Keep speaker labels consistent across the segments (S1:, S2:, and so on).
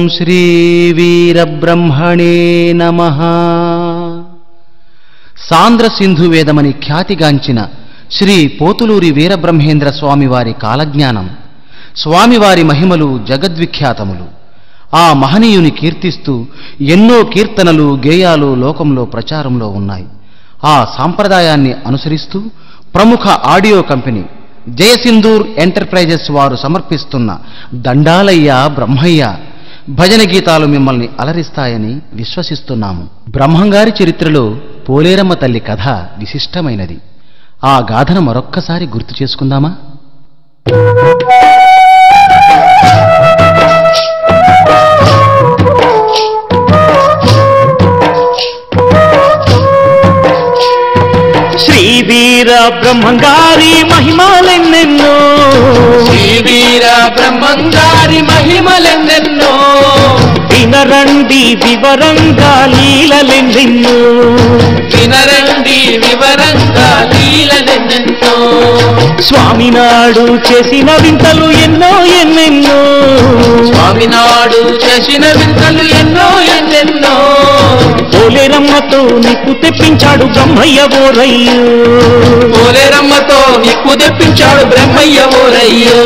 S1: శ్రీ వీరబ్రహ్మణే నమ సాంద్ర సింధు వేదమని ఖ్యాతిగాంచిన శ్రీ పోతులూరి వీరబ్రహ్మేంద్ర స్వామివారి కాలజ్ఞానం స్వామివారి మహిమలు జగద్విఖ్యాతములు ఆ మహనీయుని కీర్తిస్తూ ఎన్నో కీర్తనలు గేయాలు లోకంలో ప్రచారంలో ఉన్నాయి ఆ సాంప్రదాయాన్ని అనుసరిస్తూ ప్రముఖ ఆడియో కంపెనీ జయసింధూర్ ఎంటర్ప్రైజెస్ వారు సమర్పిస్తున్న దండాలయ్య బ్రహ్మయ్య భజన గీతాలు మిమ్మల్ని అలరిస్తాయని విశ్వసిస్తున్నాము బ్రహ్మంగారి చరిత్రలో పోలేరమ్మ తల్లి కథ విశిష్టమైనది ఆ గాథను మరొక్కసారి గుర్తు చేసుకుందామా
S2: శ్రీ వీర బ్రహ్మంగారి మహిమాలెన్నెన్నో
S3: శ్రీ వీర బ్రహ్మంగారి మహిమలెన్నెన్నో
S2: వినరండి వివరంగా లీలలెన్నెన్నో
S3: వినరండి వివరంగా లీలలెన్నెన్నో
S2: స్వామినాడు చేసిన వింతలు ఎన్నో ఎన్నెన్నో
S3: స్వామినాడు చేసిన వింతలు ఎన్నో ఎన్నెన్నో
S2: పోలేరమ్మతో నీకు తెప్పించాడు బ్రహ్మయ్య ఓరయ్యో
S3: పోలేరమ్మతో నిప్పు తెప్పించాడు బ్రహ్మయ్య ఓరయ్యో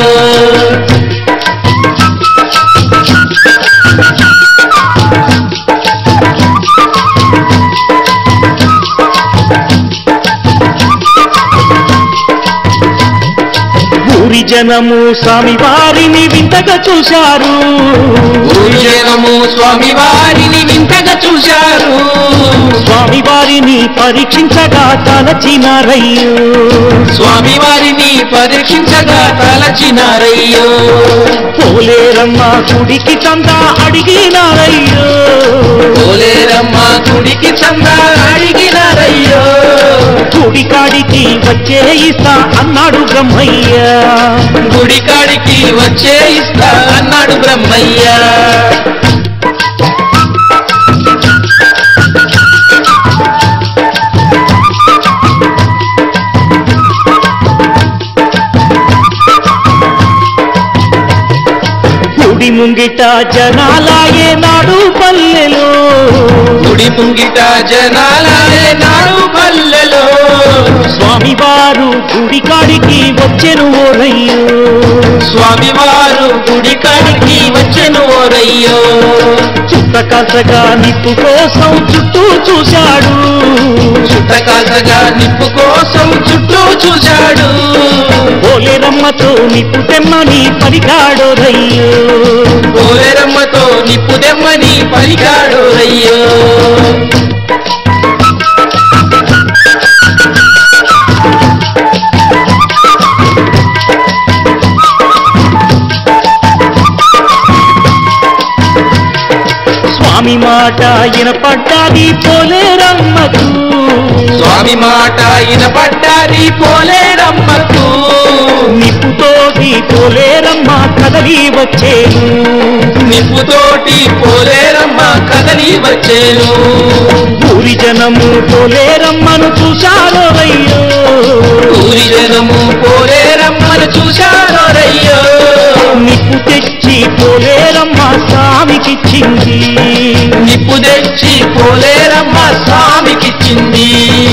S2: ఊరి జనము స్వామి వారిని వింతగా చూశారు
S3: ఊరి జనము స్వామి వారిని వింతగా చూశారు
S2: స్వామి వారిని పరీక్షించగా తలచినారయ్యో
S3: స్వామి వారిని పరీక్షించగా తలచినారయ్యో
S2: పోలేరమ్మ గుడికి చందా అడిగినారయ్యో
S3: పోలేరమ్మ గుడికి చందా అడిగినారయ్యో
S2: గుడి కాడికి వచ్చే ఇస్తా అన్నాడు బ్రహ్మయ్య
S3: గుడి కాడికి వచ్చే ఇస్తా అన్నాడు బ్రహ్మయ్య
S2: గుడి ముంగిట జనాలాయే నాడు పల్లెలో
S3: గుడి ముంగిట జనాలే నాడు పల్లెలో
S2: స్వామి వారు గుడి కాడికి వచ్చెను ఓరయ్యో
S3: స్వామి వారు గుడి కాడికి వచ్చెను ఓరయ్యో
S2: చుట్ట కసగా నిప్పు కోసం చుట్టూ చూశాడు
S3: చుట్టకాసగా నిప్పు కోసం చుట్టూ చూశాడు
S2: పోలేరమ్మతో నిప్పు తెమ్మని పలికాడు రయ్యో
S3: పోలేరమ్మతో నిప్పు దెమ్మని పలికాడు అయ్యో
S2: స్వామి మాట వినపడ్డాది పోలేరమ్మకు
S3: స్వామి మాట వినపడ్డాది పోలేరమ్మకు
S2: నిప్పుతోటి పోలేరమ్మ కదలి వచ్చేను
S3: నిప్పుతోటి పోలేరమ్మ కదలి వచ్చేను
S2: ఊరి జనము పోలేరమ్మను చూశారో రయ్యో
S3: ఊరి జనము పోలేరమ్మను చూశారో రయ్యో
S2: నిప్పు తెచ్చి పోలేరమ్మ స్వామికిచ్చింది
S3: నిప్పు తెచ్చి పోలేరమ్మ స్వామికిచ్చింది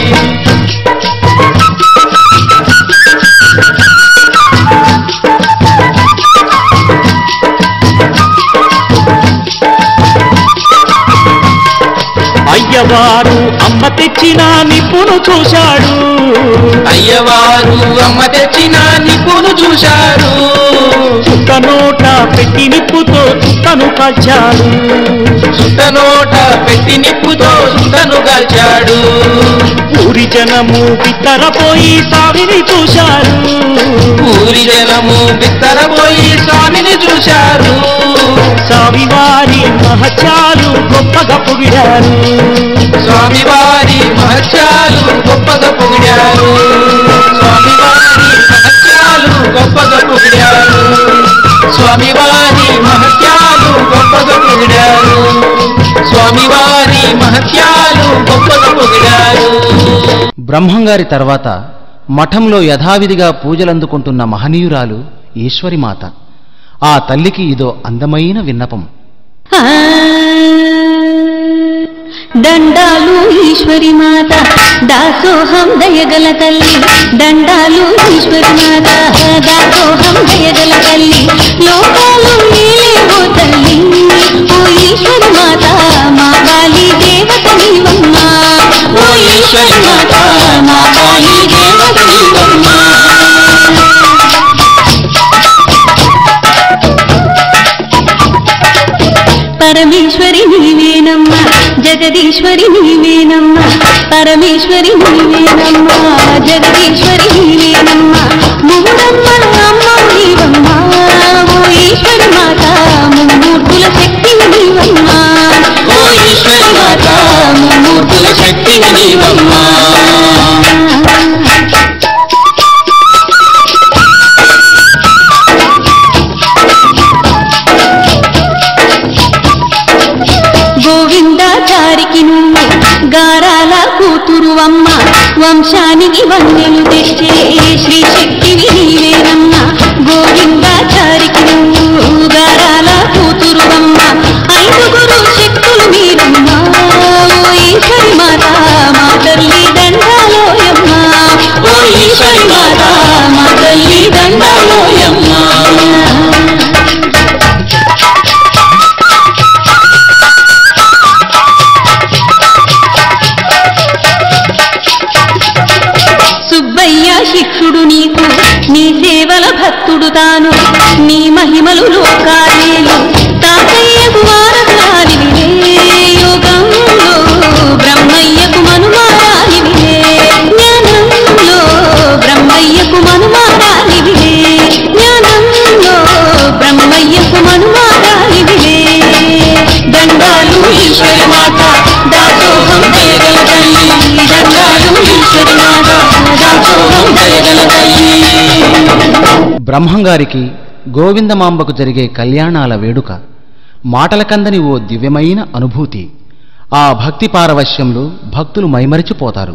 S2: అయ్యవారు అమ్మ తెచ్చిన నిప్పును చూశాడు
S3: అయ్యవారు అమ్మ తెచ్చిన నిప్పును చూశారు
S2: చుక్క నోట పెట్టి నిప్పుతో చుక్కను కాల్చాడు
S3: సుట్టనోట పెట్టి నిప్పుతో సుట్టను కాల్చాడు
S2: ఊరి జనము బిత్తరపోయి స్వామిని చూశారు
S3: ఊరి జనము బిత్తరపోయి స్వామిని చూశారు
S2: స్వామివారి మహత్యాలు గొప్పగా పొగిడారు
S3: స్వామివారి మహత్యాలు గొప్పగా పొగిడారు స్వామివారి మహత్యాలు గొప్పగా పొగిడారు స్వామివారి మహత్యాలు గొప్పగా పొగిడారు స్వామివారి మహత్యాలు గొప్పగా పొగిడారు
S1: బ్రహ్మంగారి తర్వాత మఠంలో యథావిధిగా పూజలందుకుంటున్న మహనీయురాలు ఈశ్వరిమాత ఆ తల్లికి ఇదో అందమైన విన్నపం
S4: దండాలు ఈశ్వరి మాత దాసోహం దయగల తల్లి దండాలు ఈశ్వరి మాత దాసోహం దయగల తల్లి లోకాలు నీలేవో తల్లి ఓ ఈశ్వరి మాత మా కాళీ దేవత నీవమ్మా ఓ ఈశ్వరి మాత మా కాళీ దేవత నీవమ్మా పరమేశ్వరి నీవేనమ్మా జగదీశ్వరి నీవేనమ్మా పరమేశ్వరి నీవేనమ్మా జగదీశ్వరి నీవేనమ్మా మూడమ్మల అమ్మ నీవమ్మా ఓ ఈశ్వరి మాత ముమ్మూర్తుల శక్తి నీవమ్మా
S3: ఓ ఈశ్వరి మాత ముమ్మూర్తుల శక్తి నీవమ్మా
S4: గోవిందాచారికి నువ్వు గారాల కూతురు అమ్మ వంశానికి వన్నెలు తెచ్చే శ్రీ శక్తివి నీవేనమ్మ గోవిందాచారికి నువ్వు గారాల కూతురు అమ్మ ఐదుగురు శక్తులు మీరమ్మ ఓ ఈశ్వరి మాత మా తల్లి దండాలోయమ్మ
S3: ఓ ఈశ్వరి మాత
S4: మా తల్లి దండాలోయమ్మ సుబ్బయ్య శిక్షుడు నీకు నీ సేవల భక్తుడు తాను నీ మహిమలు లోకాలేలు తాతయ్యకు వారసురాలివిలే యోగంలో బ్రహ్మయ్యకు మనుమారాలివిలే జ్ఞానంలో బ్రహ్మయ్యకు మనుమారాలివిలే జ్ఞానంలో బ్రహ్మయ్యకు మనుమారాలివిలే దండాలు ఈశ్వరి మాత దాసోహం దయగల తల్లి దండాలు ఈశ్వరి మాత దాసోహం దయగల తల్లి
S1: బ్రహ్మంగారికి గోవిందమాంబకు జరిగే కళ్యాణాల వేడుక మాటలకందని ఓ దివ్యమైన అనుభూతి ఆ భక్తి పారవశ్యంలో భక్తులు మైమరిచిపోతారు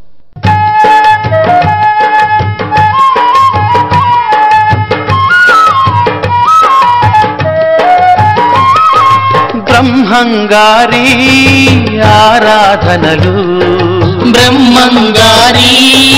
S2: బ్రహ్మంగారి ఆరాధనలు
S3: బ్రహ్మంగారి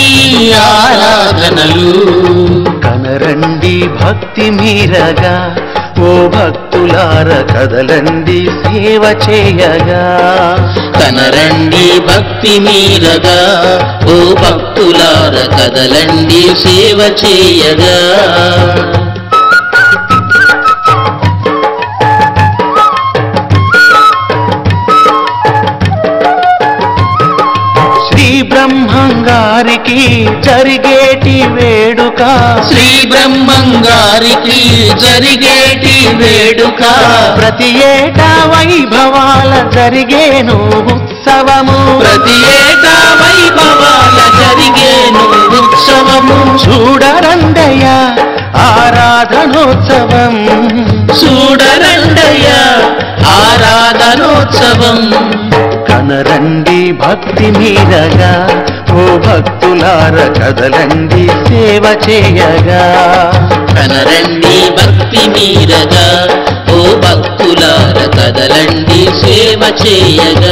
S3: ఆరాధనలు
S2: కనరండి భక్తి మీరగా ఓ భక్తులార కదలండి సేవ చేయగా
S3: కనరండి భక్తి మీరగా ఓ భక్తులార కదలండి సేవ చేయగా
S2: శ్రీ బ్రహ్మంగారికి జరిగేటి వేడుక
S3: శ్రీ బ్రహ్మంగారికి జరిగేటి వేడుక
S2: ప్రతి ఏటా వైభవాల జరిగేను ఉత్సవము
S3: ప్రతి ఏటా వైభవాల జరిగేను ఉత్సవము
S2: చూడరండయ్య ఆరాధనోత్సవం
S3: చూడరండయ్య ఆరాధనోత్సవం
S2: కనరండి భక్తి మీరగా ఓ భక్తులార కదలండి సేవ చేయగా
S3: కనరండి భక్తి మీరగా ఓ భక్తులార కదలండి సేవ చేయగా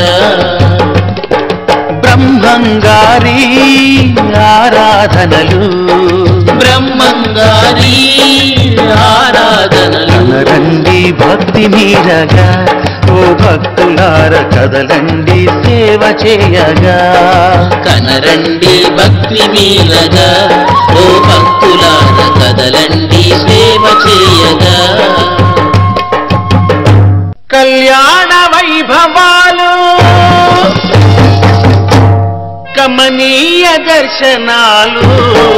S2: బ్రహ్మంగారి ఆరాధనలు
S3: బ్రహ్మంగారి ఆరాధనలు
S2: కనరండి భక్తి మీరగా ఓ భక్తులార కదలండి సేవ చేయగా
S3: కనరండి భక్తి మీరగా ఓ భక్తులార కదలండి సేవ చేయగా
S2: కళ్యాణ వైభవాలు కమనీయ దర్శనాలు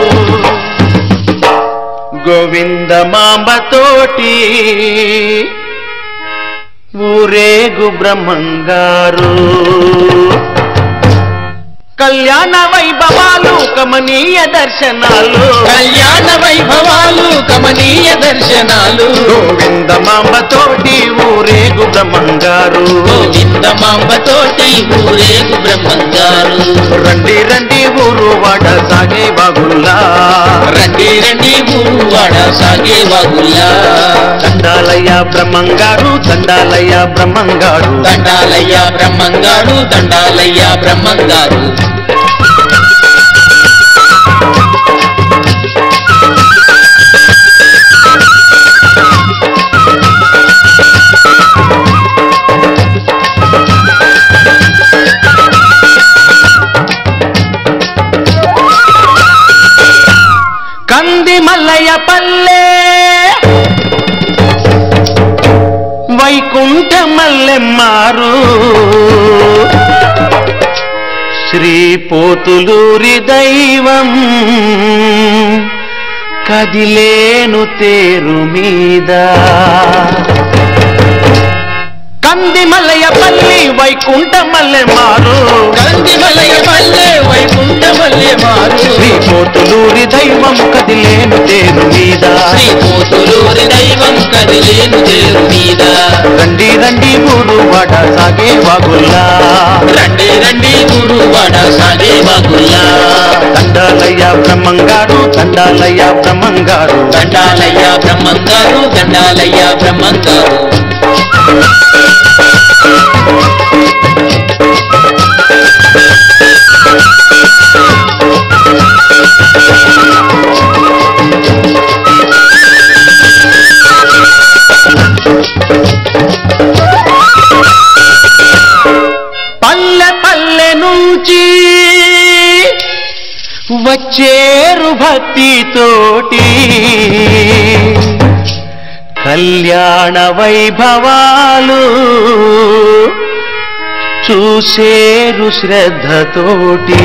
S2: గోవింద మాంబతోటి ఊరేగు బ్రహ్మంగారు కళ్యాణ వైభవాలు కమనీయ దర్శనాలు
S3: కళ్యాణ వైభవాలు కమనీయ దర్శనాలు
S2: గోవిందమాంబతోటి ఊరేగు బ్రహ్మంగారు
S3: గోవిందమాంబతోటి ఊరేగు బ్రహ్మంగారు
S2: రండి రండి ఊరు వాడ సాగే బాగుల్లా
S3: రండి రండి ఊరువాడ సాగే వాగుల్లా
S2: దండాలయ్య బ్రహ్మంగారు దండాలయ్య బ్రహ్మంగారు
S3: దండాలయ్య బ్రహ్మంగారు దండాలయ్య బ్రహ్మంగారు
S2: కంది మల్లయ్య పల్లె వైకుంఠ మల్లెమ్మారు శ్రీ పోతులూరి దైవం కదిలేను తేరు మీద కంది మల్లయ్య పల్లి వైకుంఠ మల్లెమారు
S3: కందిమలయ పల్లె వైకుంఠ మల్లె మారు
S2: శ్రీ పోతులూరి దైవం కదిలేను తేరు మీద
S3: శ్రీ కోతులూరి దైవం కదిలేను తేరు మీద
S2: రండి రండి ఊరు వాడ సాగే వాగుల్లా
S3: రండి రండి ఊరువాడ సాగే వాగుల్లా
S2: దండాలయ్య బ్రహ్మంగారు దండాలయ్య బ్రహ్మంగారు
S3: దండాలయ్య బ్రహ్మంగారు దండాలయ్య బ్రహ్మంగారు
S2: పల్లె పల్లె నుంచి వచ్చేరు భక్తితోటి కళ్యాణ వైభవాలు చూసేరు శ్రద్ధతోటి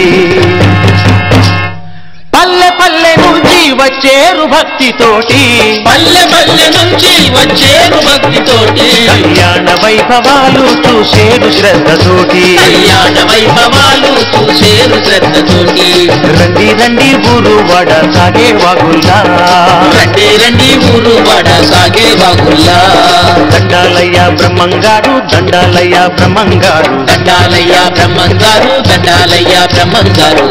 S2: పల్లె పల్లె నుంచి వచ్చేరు భక్తితోటి
S3: పల్లె పల్లె నుంచి వచ్చేరు భక్తితోటి
S2: కళ్యాణ వైభవాలు చూసేరు శ్రద్ధతోటి
S3: కళ్యాణ వైభవాలు చూసేరు శ్రద్ధతోటి
S2: రండి రండి ఊరు వాడ సాగే వాగుల్లా
S3: రండి రండి ఊరువాడ సాగే వాగుల్లా
S2: దండాలయ్య బ్రహ్మంగారు దండాలయ్య బ్రహ్మంగారు
S3: దండాలయ్య బ్రహ్మంగారు దండాలయ్య బ్రహ్మంగారు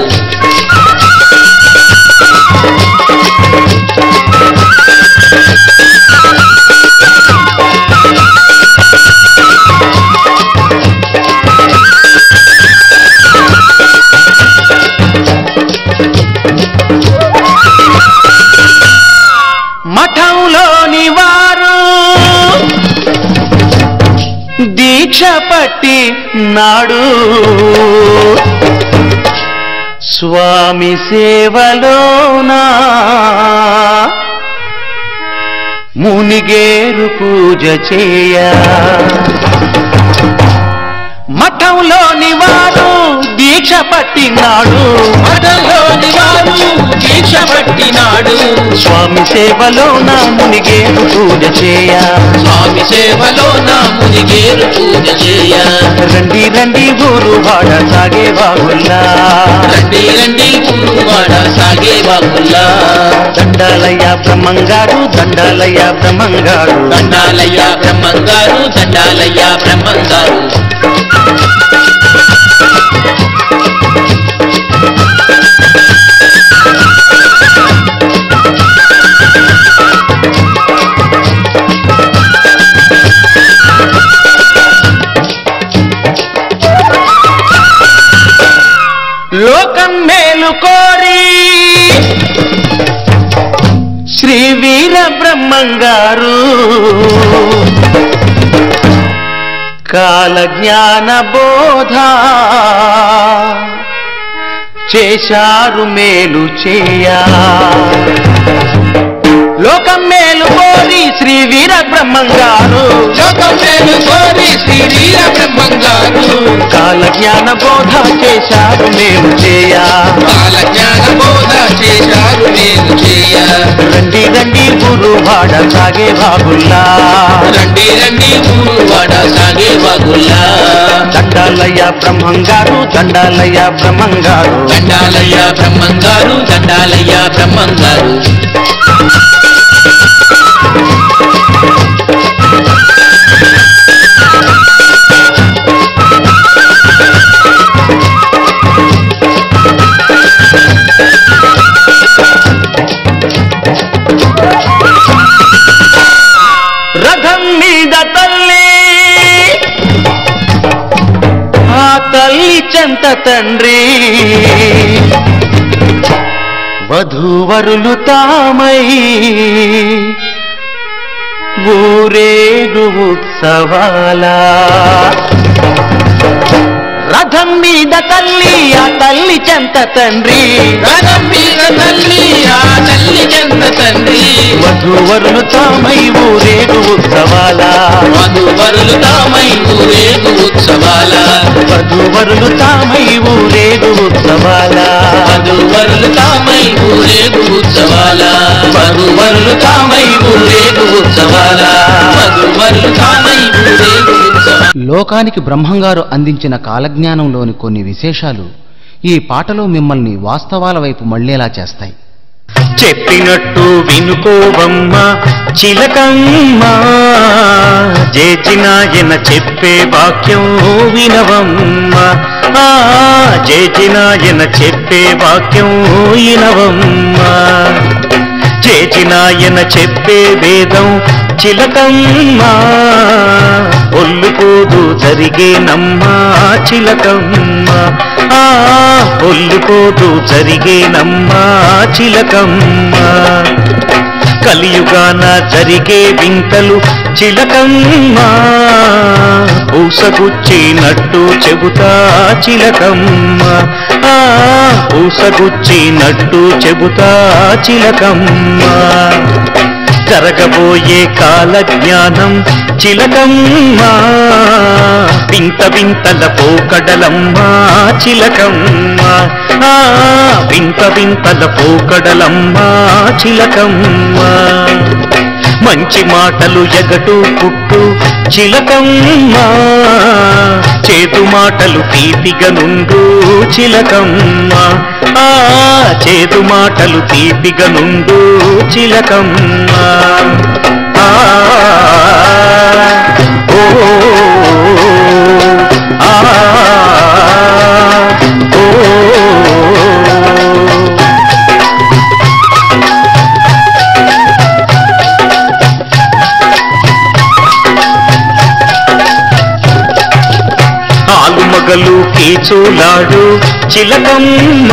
S2: మఠంలోని వారు దీక్ష పట్టి నాడు స్వామి సేవలోనా మునిగేరు పూజ చేయ మఠంలోని వారు దీక్ష పట్టినాడు
S3: మఠంలోని వారు దీక్ష పట్టినాడు
S2: స్వామి సేవలో నా మునిగేరు పూజ చేయ
S3: స్వామి సేవలో నా మునిగేరు పూజ చేయ
S2: రండి రండి ఊరు వాడ సాగే బాగుల్లా
S3: రండి రండి ఊరువాడ సాగే వాగుల్లా
S2: దండాలయ్య బ్రహ్మంగారు దండాలయ్య బ్రహ్మంగారు
S3: దండాలయ్య బ్రహ్మంగారు దండాలయ్య బ్రహ్మంగారు
S2: లోకం మేలు కోరి శ్రీ వీర బ్రహ్మంగారు కాల జ్ఞాన బోధ చేశారు మేలు చేయా లోకం మేలు కోరి శ్రీ వీర బ్రహ్మంగారు
S3: లోకం మేలు కోరి శ్రీ వీర బ్రహ్మంగారు
S2: కాల జ్ఞాన బోధ చేశారు మేలు చేయా
S3: కాల జ్ఞాన బోధ చేశారు నేను చేయ
S2: రండి రండి గురువాడ సాగే బాబుల్లా
S3: రండి రండి ఊరువాడ సాగే వాగుల్లా
S2: దండాలయ్య బ్రహ్మంగారు దండాలయ్య బ్రహ్మంగారు
S3: దండాలయ్య బ్రహ్మంగారు దండాలయ్య బ్రహ్మంగారు
S2: రథం మీద తల్లి ఆ తల్లి చెంత తండ్రి వధూవరులు తామై ఊరేగు ఉత్సవాలా రథం మీద తల్లి ఆ తల్లి చెంత తండ్రి
S3: రథం మీద తల్లి ఆ తల్లి చెంత తండ్రి
S2: వధూవరులు తామై ఊరేగు ఉత్సవాలా
S3: మధువరులు తామై ఊరేగు ఉత్సవాల
S2: వధూవరులు తామై ఊరేగు ఉత్సవాలా
S3: మధువరులు తామై ఊరేగు ఉత్సవాల మధువరులు తామై ఊరేగు ఉత్సవాల మధువరులు తామై ఊరేగు ఉత్సవాల
S1: లోకానికి బ్రహ్మంగారు అందించిన కాలజ్ఞానంలోని కొన్ని విశేషాలు ఈ పాటలో మిమ్మల్ని వాస్తవాల వైపు మళ్ళేలా చేస్తాయి
S2: చెప్పినట్టు వినుకోవమ్మ చిలకమ్మ జేజినాయన చెప్పే వాక్యం వినవమ్మ ఆ జేజినాయన చెప్పే వాక్యం వినవమ్మ చేచినాయన చెప్పే వేదం చిలకమ్మ ఒల్లుకోదు జరిగేనమ్మా చిలకమ్మ ఆ ఒల్లుకోదు జరిగేనమ్మా చిలకమ్మ కలియుగాన జరిగే వింతలు చిలకమ్మ పూసగుచ్చినట్టు చెబుతా చిలకమ్మ ఆ పూసగుచ్చినట్టు చెబుతా చిలకమ్మ జరగబోయే కాల జ్ఞానం చిలకమ్మ వింత వింతల పోకడలమ్మ చిలకమ్మ ఆ వింత వింతల పోకడలమ్మ చిలకమ్మ మంచి మాటలు ఎగటు పుట్టు చిలకమ్మ చేతు మాటలు తీపిగా నుండు చిలకమ్మ ఆ చేతు మాటలు తీపిగా నుండు చిలకమ్మ ఆ ఓ ఆ ఓ ఆలుమగలు కీచులాడు చిలకమ్మ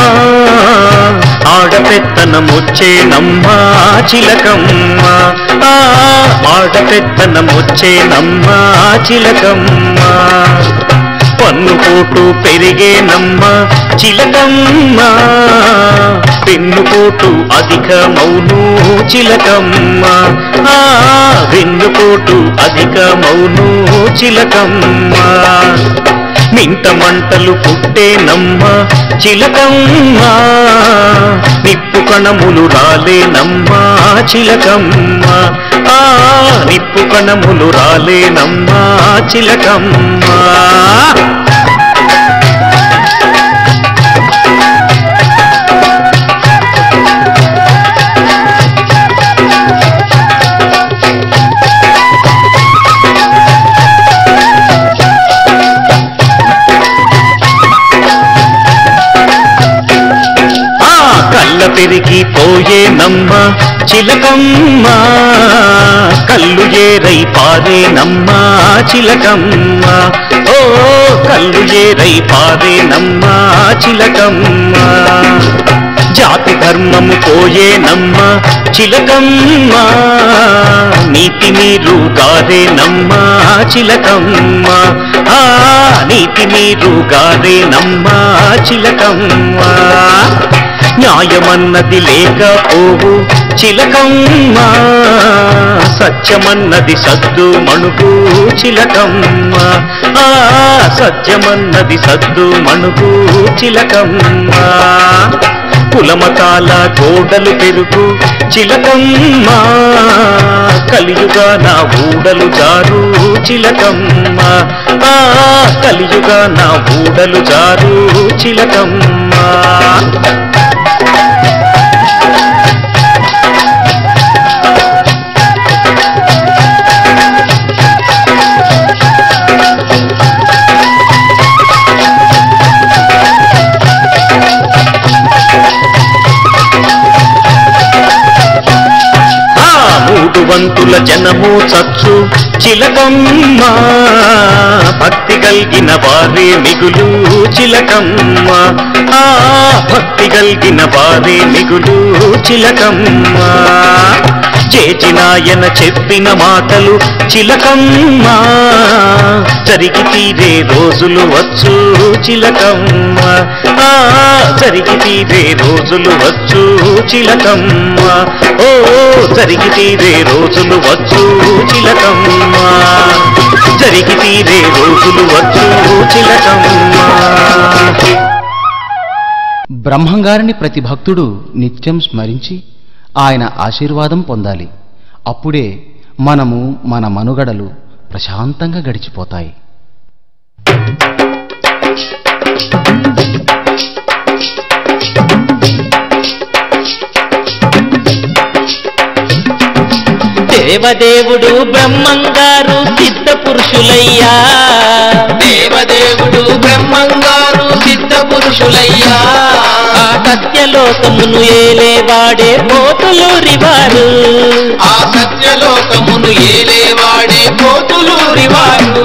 S2: ఆడపెత్తనమొచ్చేనమ్మ చిలకమ్మ ఆ ఆడపెత్తనమొచ్చేనమ్మ చిలకమ్మ పన్నుపోటు పెరిగేనమ్మ చిలకమ్మ పెన్నుపోటు అధికమౌను చిలకమ్మ ఆ వెన్నుపోటు అధికమౌను చిలకమ్మ మింట మంటలు పుట్టేనమ్మ చిలకమ్మ నిప్పు కణములు రాలేనమ్మ చిలకమ్మ ఆ నిప్పు కణములు రాలేనమ్మ చిలకమ్మ ఆ కళ్ళ పెరిగి పోయేనమ్మ చిలకమ్మ కళ్ళు ఏరై పారేనమ్మ చిలకమ్మ ఓ కళ్ళు ఏరై పారేనమ్మ చిలకమ్మ జాతి ధర్మము పోయేనమ్మ చిలకమ్మ నీతి మీరు గారేనమ్మ చిలకమ్మ ఆ నీతి మీరు గారేనమ్మ చిలకమ్మ న్యాయమన్నది లేకపోవు చిలకమ్మ సత్యమన్నది సద్దు మణుగు చిలకమ్మ ఆ సత్యమన్నది సద్దు మణుగు చిలకమ్మ కులమతాల గోడలు పెరుగు చిలకమ్మ కలియుగా నా ఊడలు జారు
S5: చిలకమ్మ ఆ కలియుగా నా ఊడలు జారు చిలకమ్మ ఆ మూడు వంతుల జనము చచ్చు చిలకమ్మ భక్తి కలిగిన వారే మిగులు చిలకమ్మ ఆ భక్తి కలిగిన వారే మిగులు చిలకమ్మ చేచినాయన చెప్పిన మాటలు చిలకమ్మ జరిగి తీరే రోజులు వచ్చు చిలకమ్మ ఆ జరిగి తీరే రోజులు వచ్చు చిలకమ్మ ఓ జరిగి తీరే రోజులు వచ్చు చిలకమ్మ జరిగి తీరే రోజులు వచ్చు చిలకమ్మ
S1: బ్రహ్మంగారిని ప్రతి భక్తుడు నిత్యం స్మరించి ఆయన ఆశీర్వాదం పొందాలి అప్పుడే మనము మన మనుగడలు ప్రశాంతంగా గడిచిపోతాయి
S2: దేవదేవుడు బ్రహ్మంగారు సిద్ధ పురుషులయ్యా
S3: దేవదేవుడు బ్రహ్మంగారు సిద్ధ పురుషులయ్యా
S2: ఆ సత్యలోకమును ఏలేవాడే పోతులూరివారు
S3: ఆ సత్యలోకమును ఏలేవాడే కోతులూరివాడు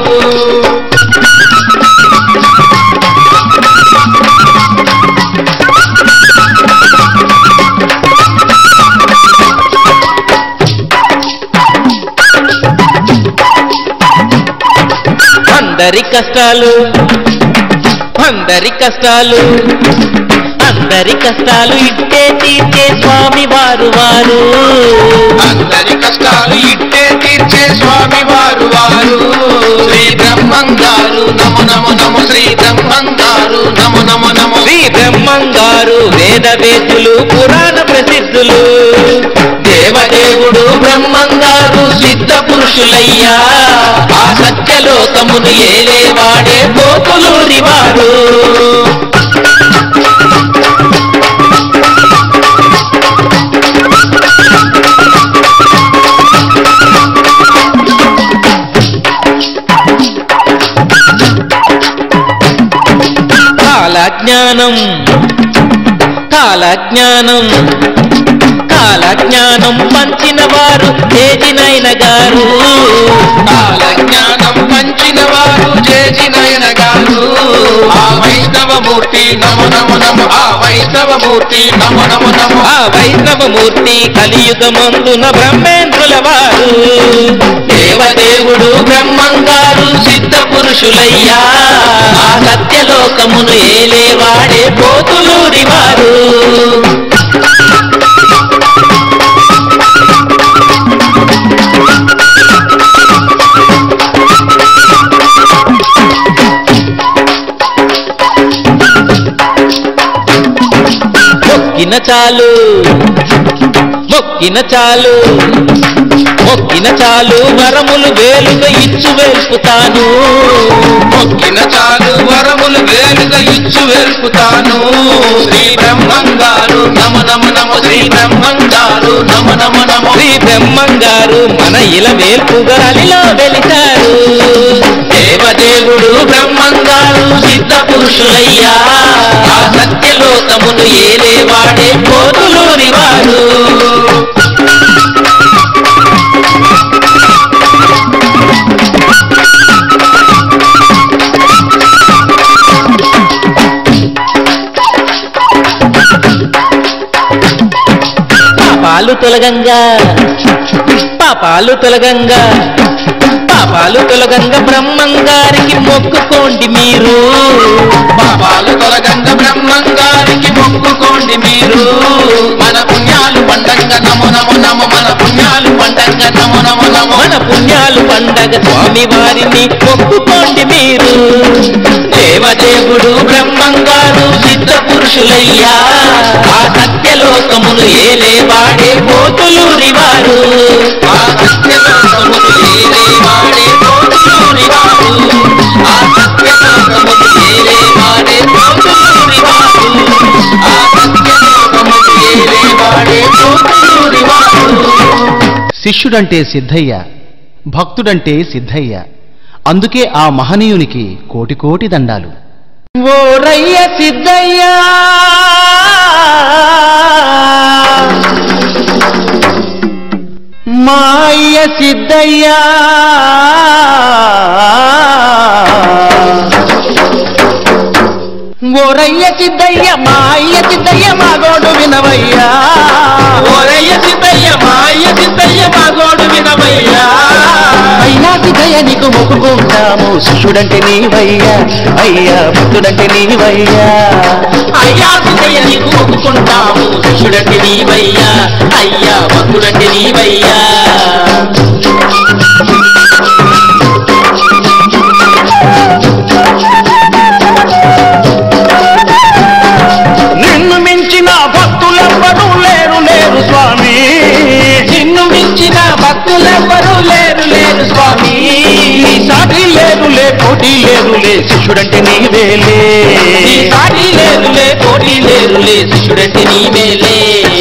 S2: అందరి కష్టాలు అందరి కష్టాలు అందరి కష్టాలు ఇట్టే తీర్చే స్వామి వారు వారు
S3: అందరి కష్టాలు ఇట్టే తీర్చే స్వామి వారు వారు శ్రీ బ్రహ్మంగారు నమో నమో నమో శ్రీ బ్రహ్మంగారు నమో నమో నమో
S2: శ్రీ బ్రహ్మంగారు వేద వేదులు పురాణ ప్రసిద్ధులు
S3: దేవదేవుడు బ్రహ్మంగారు సిద్ధ పురుషులయ్యా ఆ సత్యలోకమును ఏలేవాడే కోతులూరివాడు
S2: కాలజ్ఞానం కాలజ్ఞానం కాలజ్ఞానం పంచిన వారు తేజినైన గారు
S3: కాల జ్ఞానం పంచిన వారు చేసినయన గారు ఆ వైష్ణవ మూర్తి నమో నమో నమో ఆ వైష్ణవ మూర్తి నమో నమో నమో
S2: ఆ వైష్ణవమూర్తి కలియుగమందున బ్రహ్మేంద్రుల వారు
S3: దేవదేవుడు బ్రహ్మంగారు సిద్ధ పురుషులయ్యా ఆ సత్యలోకమును ఏలేవాడే కోతులూరివారు
S2: మొక్కిన చాలు మొక్కిన చాలు మొక్కిన చాలు వరములు వేలుగా ఇచ్చు వెల్పుతాను
S3: మొక్కిన చాలు వరములు వేలుగా ఇచ్చు వెల్పుతాను శ్రీ బ్రహ్మంగారు నమ నమ నమ శ్రీ బ్రహ్మంగారు నమ నమ నమ
S2: శ్రీ బ్రహ్మంగారు మన ఇల వేల్పుగా అలిలో వెలిచారు
S3: దేవదేవుడు బ్రహ్మంగారు సిద్ధ పురుషులయ్యా ఆ సత్యలోకమును ఏలేవాడే కోతులూరివాడు
S2: పాపాలు తొలగంగా పాపాలు తొలగంగా పాపాలు తొలగంగా బ్రహ్మంగారికి మొక్కుకోండి మీరు
S3: పాపాలు తొలగంగ బ్రహ్మంగారికి మొక్కుకోండి మీరు మన పుణ్యాలు పండంగ నమో నమో నమో మన పుణ్యాలు పండంగ నమో నమో నమో
S2: మన పుణ్యాలు పండగ స్వామి వారిని మొక్కుకోండి మీరు
S3: దేవదేవుడు బ్రహ్మంగారు సిద్ధ పురుషులయ్యా ఆ సత్యలోకమును ఏలేవాడే కోతులూరివారు ఆ సత్యలోకమును ఏలేవాడే కోతులూరివారు ఆ సత్యలోకమును ఏలేవాడే పోతులూరివాడు
S1: శిష్యుడంటే సిద్ధయ్య భక్తుడంటే సిద్ధయ్య అందుకే ఆ మహనీయునికి కోటి కోటి దండాలు
S2: ఓరయ్య సిద్ధయ్యా మాయ సిద్ధయ్యా ఓరయ్య సిద్ధయ్య మాయ సిద్ధయ్య మాగోడు వినవయ్యా
S3: ఓరయ్య సిద్ధయ్య మాయ సిద్ధయ్య మాగోడు వినవయ్యా
S2: అయినా సిద్ధయ్య నీకు మొక్కుకుంటాము శిష్యుడంటే నీవయ్యా అయ్యా భక్తుడంటే నీవయ్యా
S3: అయ్యా సిద్ధయ్య నీకు ఒప్పుకుంటాము శిష్యుడంటే నీవయ్యా అయ్యా భక్తుడంటే నీవయ్యా
S2: నిన్ను మించిన భక్తులెవ్వరూ లేరు లేరు స్వామి
S3: నిన్ను మించిన భక్తులెవ్వరూ లేరు లేరు స్వామి
S2: నీ సాటి లేరులే పోటీ లేరులే శిష్యుడంటే నీవేలే
S3: నీ సాటి లేరులే పోటీ లేరులే శిష్యుడంటే నీవేలే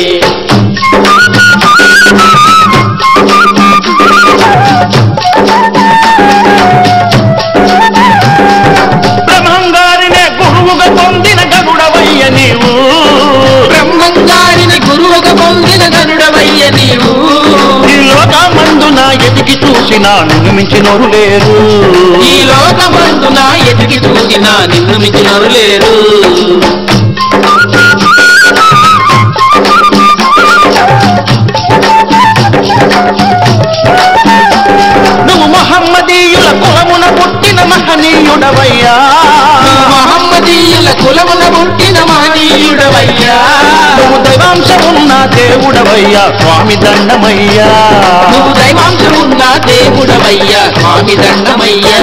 S2: బ్రహ్మంగారినే గురువుగా పొందిన గరుడవయ్య నీవు
S3: బ్రహ్మంగారిని గురువుగా పొందిన గనుడవయ్య నీవు
S2: ఈ లోకమందున ఎదిగి చూసిన నిన్ను మించినోరు లేరు
S3: ఈ లోకమందున ఎదిగి చూసిన నిన్ను మించినరు లేరు
S2: నువ్వు మహమ్మదీయుల కులమున పుట్టిన మహనీయుడవయ్యా
S3: మహమ్మదీయుల కులమున పుట్టిన మహనీయుడవయ్యా
S2: నువ్వు దైవాంశమున్న దేవుడవయ్యా స్వామి దండమయ్యా
S3: నువ్వు దైవాంశమున్న దేవుడవయ్యా స్వామి దండమయ్యా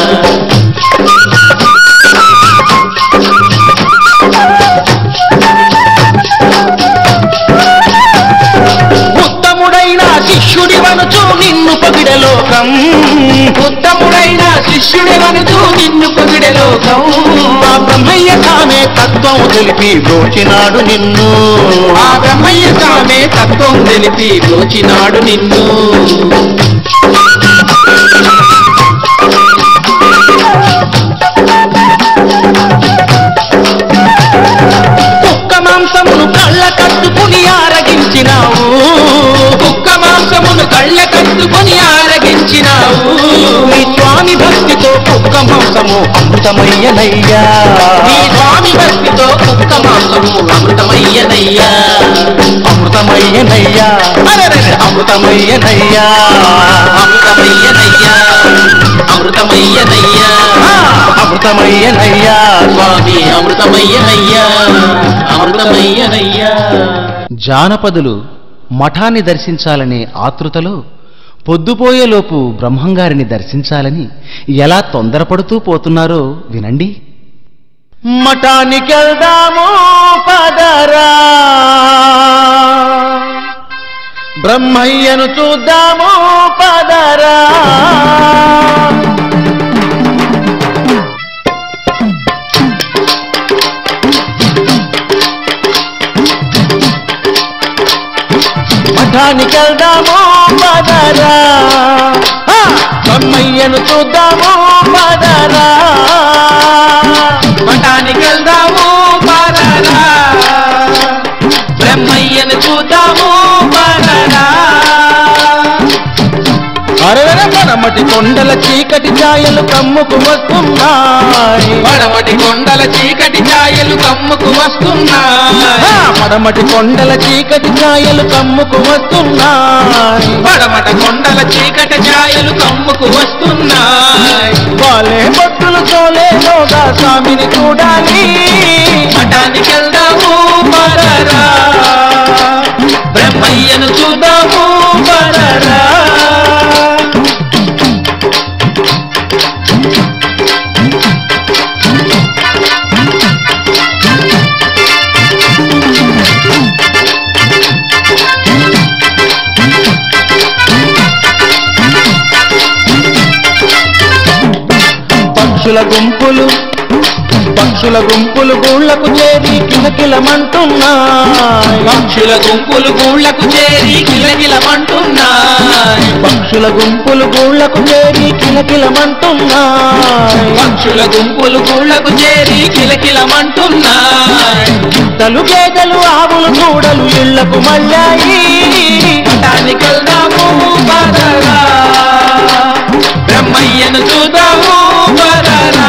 S2: ఉత్తముడైన శిష్యుడి వనుచు నిన్ను పొగిడే లోకం
S3: ఉత్తముడైన శిష్యుడి వనుచు నిన్ను పొగిడే లోకం
S2: ఆ బ్రహ్మయ్య తానే తత్వం తెలిపి బ్రోచినాడు నిన్ను
S3: ఆ బ్రహ్మయ్య స్వామే తత్వం తెలిపి బ్రోచినాడు నిన్ను
S2: కుక్క మాంసమును కళ్ళ కట్టుకుని ఆరగించినావు
S3: కుక్క మాంసమును కళ్ళ కట్టుకొని ఆరగించినావు
S2: నీ స్వామి భక్తితో కుక్క మాంసము అమృతమయ్యనయ్యా
S3: నీ స్వామి భక్తితో కుక్క మాంసము అమృతమయ్యనయ్యా
S2: అమృతమయ్యనయ్యా అరెరెరె, అమృతమయ్యనయ్యా
S3: అమృతమయ్యనయ్యా అమృతమయ్యనయ్యా
S2: ఆ, అమృతమయ్యనయ్యా
S3: స్వామి అమృతమయ్యనయ్యా అమృతమయ్యనయ్యా
S1: జానపదులు మఠాన్ని దర్శించాలనే ఆతృతలో పొద్దుపోయేలోపు బ్రహ్మంగారిని దర్శించాలని ఎలా తొందరపడుతూ పోతున్నారో వినండి
S2: మఠానికెళ్దాము పదరా బ్రహ్మయ్యను చూద్దాము పదరా మఠానికెళ్దాము పదరా ఆ, బ్రహ్మయ్యను చూద్దాము పదరా
S3: మఠానికి వెళ్దాము పారరా బ్రహ్మయ్యను చూద్దాము పారరా
S2: అరవర పడమటి కొండల చీకటి ఛాయలు కమ్ముకు వస్తున్నాయి
S3: పడమటి కొండల చీకటి ఛాయలు కమ్ముకు వస్తున్నాయి
S2: ఆ, పడమటి కొండల చీకటి ఛాయలు కమ్ముకు వస్తున్నాయి
S3: పడమట కొండల చీకటి ఛాయలు కమ్ముకు వస్తున్నాయి
S2: వాళ్ళే భక్తులు చోలేలోగా స్వామిని చూడాలి
S3: మఠానికి వెళ్దాము పారరా బ్రహ్మయ్యను చూద్దాము పారరా
S2: పక్షుల గుంపులు పక్షుల గుంపులు గూళ్ళకు చేరి కిలకిలమంటున్నాయి
S3: పక్షుల గుంపులు గూళ్ళకు చేరి కిలకిలమంటున్నాయి
S2: పక్షుల గుంపులు గూళ్ళకు చేరి కిలకిలమంటున్నాయి
S3: పక్షుల గుంపులు గూళ్ళకు చేరి కిలకిలమంటున్నాయి
S2: తలు గేదెలు ఆవులు దూడలు ఇళ్లకు మళ్ళాయి
S3: దానికెళ్దాము పదరా బ్రహ్మయ్యను చూద్దాము పదరా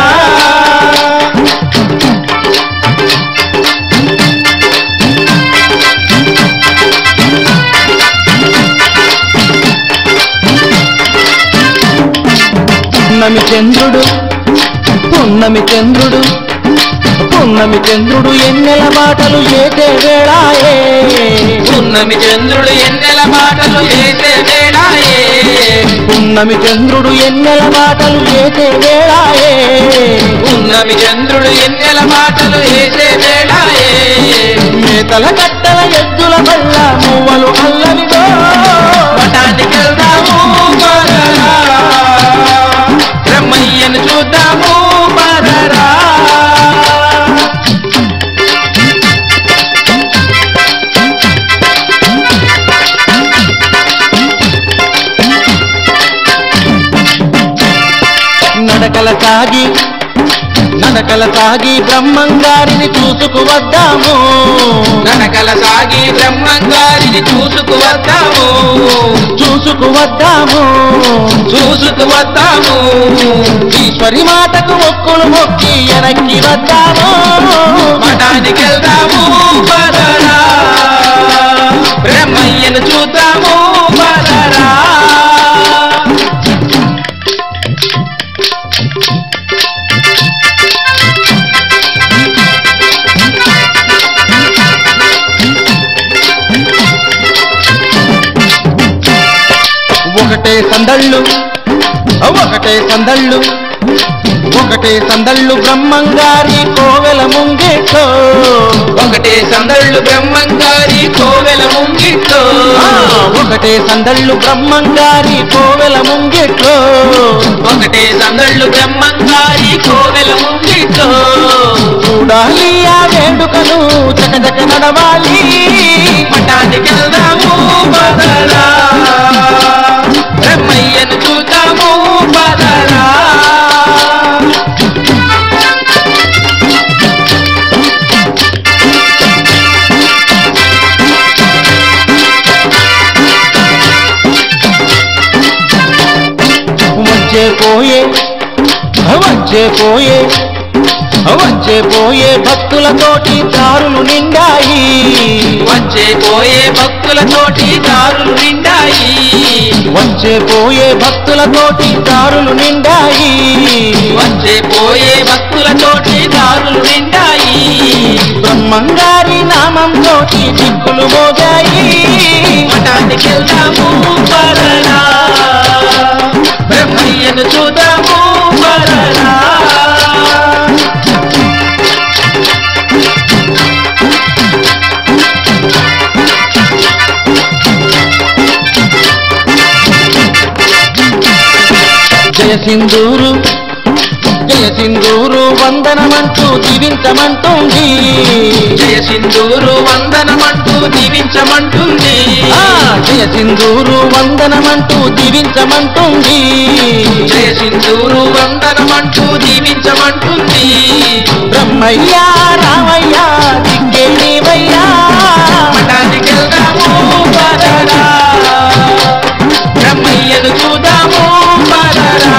S2: పున్నమి చంద్రుడు పున్నమి చంద్రుడు పున్నమి చంద్రుడు ఎన్నెల మాటలు ఏతే వేళాయే
S3: పున్నమి చంద్రుడు ఎన్నెల మాటలు వేసే వేళాయే
S2: పున్నమి చంద్రుడు ఎన్నెల మాటలు ఏతే వేళాయే
S3: పున్నమి చంద్రుడు ఎన్నెల మాటలు వేసే వేళాయే
S2: మేతల కట్టల ఎద్దుల వల్ల మువ్వలు అల్లవిగో
S3: మఠానికెళ్దాము పదరా బ్రహ్మయ్యను చూద్దాము పదరా
S2: నడకల సాగి నడకల సాగి బ్రహ్మంగారిని చూసుకు వద్దాము
S3: నడకల సాగి బ్రహ్మంగారిని చూసుకు వద్దాము
S2: చూసుకు వద్దాము
S3: చూసుకు వద్దాము
S2: ఈశ్వరి మాటకు మొక్కులు మొక్కి వెనక్కి వద్దాము
S3: మఠానికెళ్దాము పదరా బ్రహ్మయ్యను చూద్దాము పదరా
S2: ఒకటే సందళ్ళు ఒకటే సందళ్ళు ఒకటే సందళ్ళు బ్రహ్మంగారి కోవెల ముంగేటో
S3: ఒకటే సందళ్ళు బ్రహ్మంగారి కోవెల ముంగిట్లో
S2: ఆ, ఒకటే సందళ్ళు బ్రహ్మంగారి కోవెల ముంగేటో
S3: ఒకటే సందళ్ళు బ్రహ్మంగారి కోవెల ముంగిట్లో
S2: చూడాలి ఆ వేడుకను చకచక నడవాలి
S3: మఠానికెళ్దాము పదరా బ్రహ్మయ్యను చూద్దాము పదరా
S2: వచ్చే పోయే వచ్చే పోయే వచ్చే పోయే భక్తులతోటి దారులు నిండాయి
S3: వచ్చే పోయే భక్తులతోటి దారులు నిండాయి
S2: వచ్చే పోయే భక్తులతోటి దారులు నిండాయి
S3: వచ్చే పోయే భక్తులతోటి దారులు నిండాయి
S2: బ్రహ్మంగారి నామంతో దిక్కులు మోగాయి
S3: మఠానికెళ్దాము పరరా బ్రహ్మయ్యను చూద్దాము పరరా
S2: జయ సింధూరు జయ సింధూరు వందనమంటూ జీవించమంటుంది
S3: జయ సింధూరు వందనమంటూ దీవించమంటుంది
S2: ఆ, జయ సింధూరు వందనమంటూ జీవించమంటుంది
S3: జయ సింధూరు వందనమంటూ దీవించమంటుంది
S2: బ్రహ్మయ్యా రామయ్యా దిక్కే నీవయ్యా
S3: మఠానికెళ్దాము పరరా బ్రహ్మయ్యను చూద్దాము పరరా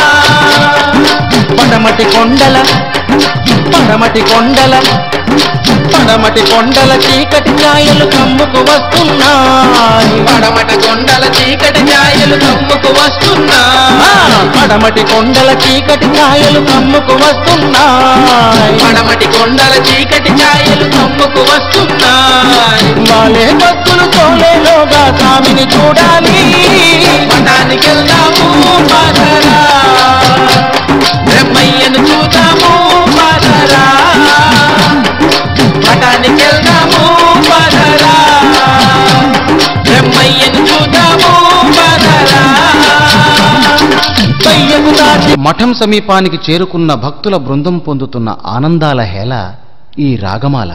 S2: పడమటి కొండల పడమటి కొండల పడమటి కొండల చీకటి ఛాయలు కమ్ముకు వస్తున్నాయి
S3: పడమట కొండల చీకటి ఛాయలు కమ్ముకు వస్తున్నా
S2: ఆ, పడమటి కొండల చీకటి ఛాయలు కమ్ముకు వస్తున్నాయి
S3: పడమటి కొండల చీకటి ఛాయలు కమ్ముకు వస్తున్నాయి
S2: వాళ్ళే భక్తులు తోలేలోగా స్వామిని చూడాలి
S3: మఠానికెళ్దాము పదరా బ్రహ్మయ్యను చూద్దాము పదరా మఠానికెళ్దాము పదరా బ్రహ్మయ్యను చూద్దాము పదరా
S2: కయ్యకు
S1: మఠం సమీపానికి చేరుకున్న భక్తుల బృందం పొందుతున్న ఆనందాల హేళ ఈ రాగమాల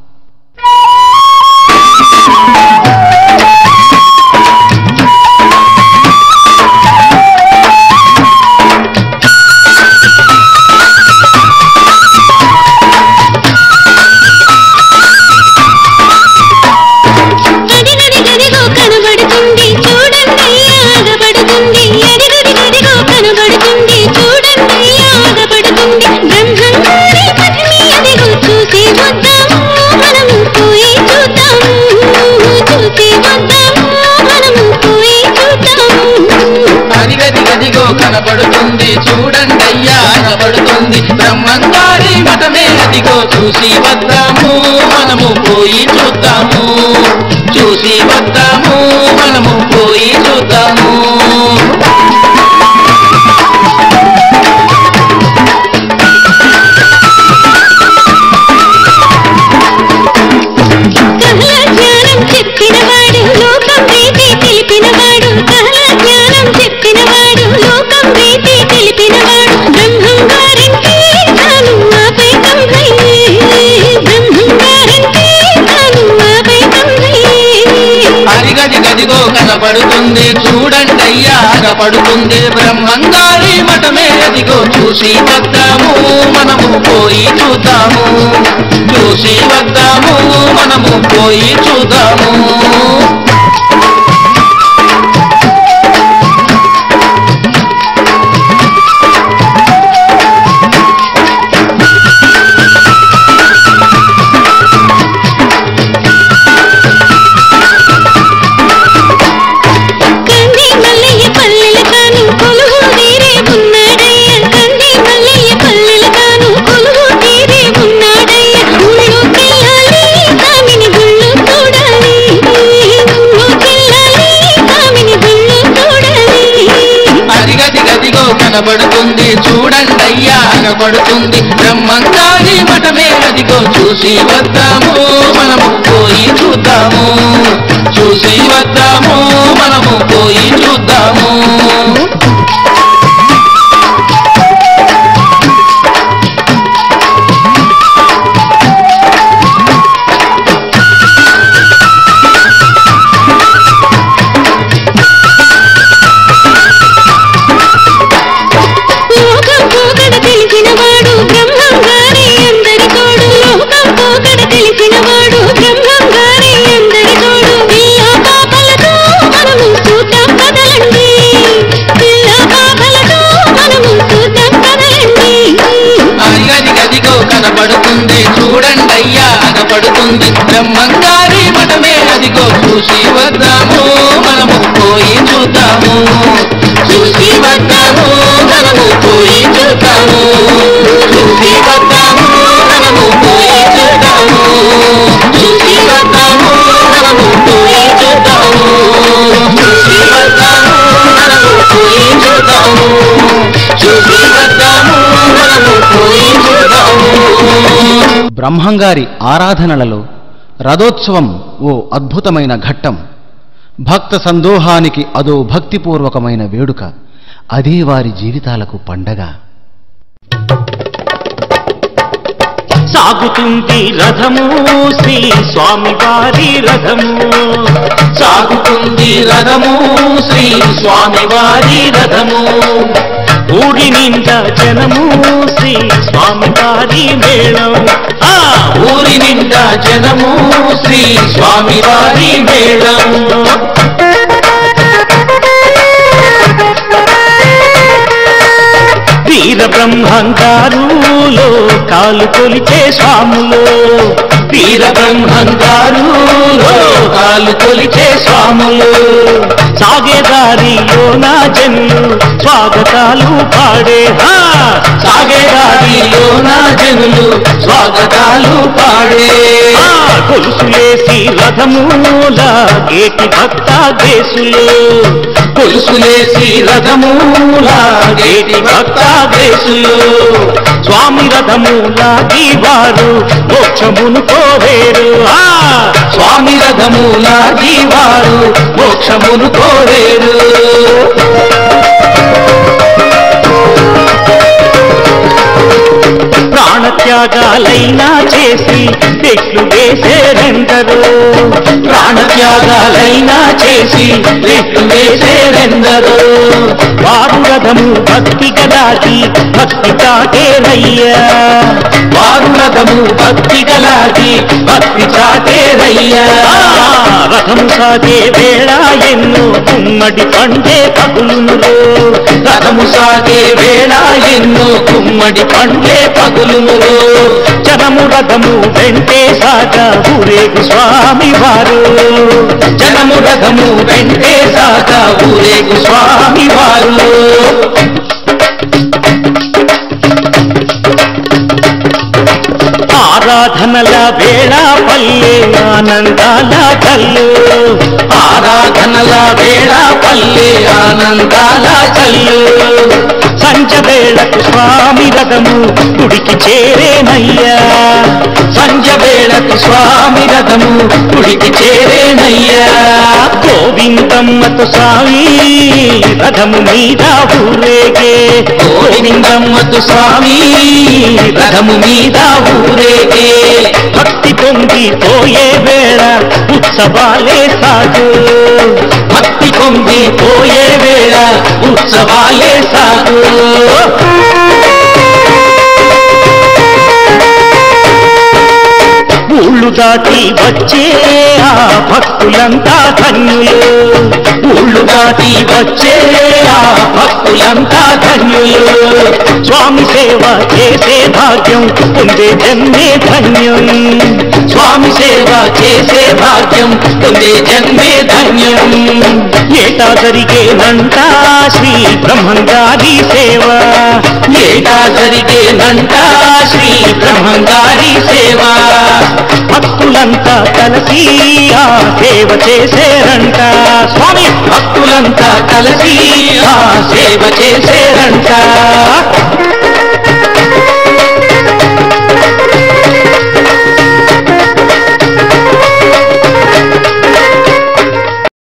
S4: అదిగదిగదిగో కనబడుతుంది చూడండి ఆగబడుతుంది అదిగదిగదిగో కనబడుతుంది చూడండి ఆగబడుతుంది బ్రహ్మంగారి పతిని అదిగో చూసి వద్దాము మనము పోయి చూద్దాము చూసి వద్దాము మనము పోయి చూద్దాము
S3: అదిగదిగదిగో కనబడుతుంది చూడండి అయ్యా కనబడుతుంది బ్రహ్మంగారి మఠమే అదిగో చూసి వద్దాము మనము పోయి చూద్దాము చూసి వద్దాము మనము పోయి చూద్దాము
S4: కహల జ్ఞానం చెప్పినవాడు లోకం ప్రీతి తెలిపినవాడు కహల జ్ఞానం చెప్పినవాడు లోకం ప్రీతి తెలిపినవాడు బ్రహ్మం గారింటి తాను ఆపై తండ్రి బ్రహ్మం గారింటి తాను ఆపై తండ్రి
S3: అదిగదిగదిగో కనబడుతుంది చూడండి అయ్యా కనబడుతుంది బ్రహ్మంగారి మఠమే అదిగో చూసి వద్దాము మనము పోయి చూద్దాము చూసి వద్దాము మనము పోయి చూద్దాము
S4: కంది మల్లయ్య పల్లెల కాను కొలువు తీరే ఉన్నాడయ్య కంది మల్లయ్య పల్లెల కాను కొలువు తీరే ఉన్నాడయ్య ఊళ్ళో కెళ్ళాలి స్వామిని గుళ్ళు చూడాలి ఊళ్ళో కెళ్ళాలి స్వామిని గుళ్ళు చూడాలి
S3: అదిగదిగదిగో కనబడుతుంది చూడండి అయ్యా కనబడుతుంది బ్రహ్మంగారి మఠమే అదిగో చూసి వద్దాము మనము పోయి చూద్దాము చూసి వద్దాము మనము పోయి చూద్దాము
S4: లోకం పోకడ తెలిసినవాడు బ్రహ్మం గారి అందరి తోడు లోకం పోకడ తెలిసినవాడు బ్రహ్మం గారి అందరి తోడు పిల్ల పాపలతో మనము చూద్దాం కదలండి పిల్ల పాపలతో మనము చూద్దాం కదలండి
S3: అదిగదిగదిగో కనబడుతుంది చూడండి అయ్యా కనబడుతుంది బ్రహ్మంగారి మఠమే అదిగో చూసి వద్దాము మనము పోయి చూద్దాము చూసి వద్దాము మనము పోయి చూద్దాము చూసి వద్దాము మనము పోయి చూద్దాము చూసి వద్దాము మనము పోయి చూద్దాము చూసి వద్దాము మనము పోయి చూద్దాము చూసి వద్దాము మనము పోయి చూద్దాము
S1: బ్రహ్మంగారి ఆరాధనలలో రథోత్సవం ఓ అద్భుతమైన ఘట్టం భక్త సందోహానికి అదో భక్తిపూర్వకమైన వేడుక అదే వారి జీవితాలకు పండగ
S5: సాగుతుంది రథము శ్రీ స్వామివారి రథము
S3: సాగుతుంది రథము శ్రీ స్వామివారి రథము
S5: ఊరి నిండా జనము శ్రీ స్వామివారి మేళం ఆ
S3: ఊరి నిండా జనము శ్రీ స్వామివారి మేళం
S5: వీర బ్రహ్మంగారులో కాలు కొలిచే స్వాములు
S3: వీర బ్రహ్మంగారు కాలు కొలిచే స్వాములు
S5: సాగే దారిలో నా జన్లు స్వాగతాలు పాడే హా!
S3: సాగే దారిలో నా జనులు స్వాగతాలు పాడే
S5: ఆ గొలుసులేసి రథమూల గేటి భక్త దేశులు
S3: కొలుసులేసి రథమూల గేటి భక్త దేశులు
S5: స్వామి రథమూల వారు మోక్షమును కోరేరు ఆ
S3: స్వామి రథమూల జీవారు మోక్షమును కోరేరు
S5: ప్రాణత్యాగాలైనా చేసి తెట్లు వేసేరెందరో
S3: ప్రాణత్యాగాలైనా చేసి రెట్టు వేసేరెందరో
S5: వారు రథము భక్తి గలాగి భక్తి చాటేరయ్యా
S3: వారు రథము భక్తి గలాగి భక్తి చాటేరయ్యా
S5: ఆ, రథము సాగే వేళ ఎన్నో ఉమ్మడి పండే పగులునురో
S3: రథము సాగే వేళ ఎన్నో కుమ్మడి పండ్లే పగులునురో
S5: జనము రథము వెంటే సాగా ఊరేగు స్వామి వారు
S3: జనము రథము వెంటే సాగా ఊరేగు స్వామి వారు
S5: ఆరాధనల వేళ పల్లె ఆనందాల కల్లు
S3: ఆరాధనల వేళ పల్లె ఆనందాల చల్లు
S5: సంచ వేళకు స్వామి రథము గుడికి చేరేనయ్యా
S3: సంజ వేళకు స్వామి రథము గుడికి చేరేనయ్యా
S5: గోవిందమ్మతో స్వామి రథము మీద ఊరేగే
S3: గోవిందమ్మతు స్వామి రథము మీద ఊరేగే
S5: భక్తి పొంగి పోయే వేళ ఉత్సవాలే సాగు
S3: భక్తి పొంగి పోయే వేళ ఉత్సవాలే సాగు
S5: ఊళ్ళు దాటి వచ్చే ఆ భక్తులంతా ధన్యులు
S3: ఊళ్ళు దాటి వచ్చే ఆ భక్తులంతా ధన్యులు
S5: స్వామి సేవ చేసే భాగ్యం పొందే జన్మే ధన్యం
S3: స్వామి సేవ చేసే భాగ్యం పొందే జన్మే ధన్యం
S5: ఏటా జరిగేనంట శ్రీ బ్రహ్మంగారి సేవ
S3: ఏటా జరిగేనంట శ్రీ బ్రహ్మంగారి సేవ
S5: భక్తులంతా కలిసి ఆ సేవ చేసేరంట స్వామి
S3: భక్తులంతా కలిసి ఆ సేవ చేసేరంట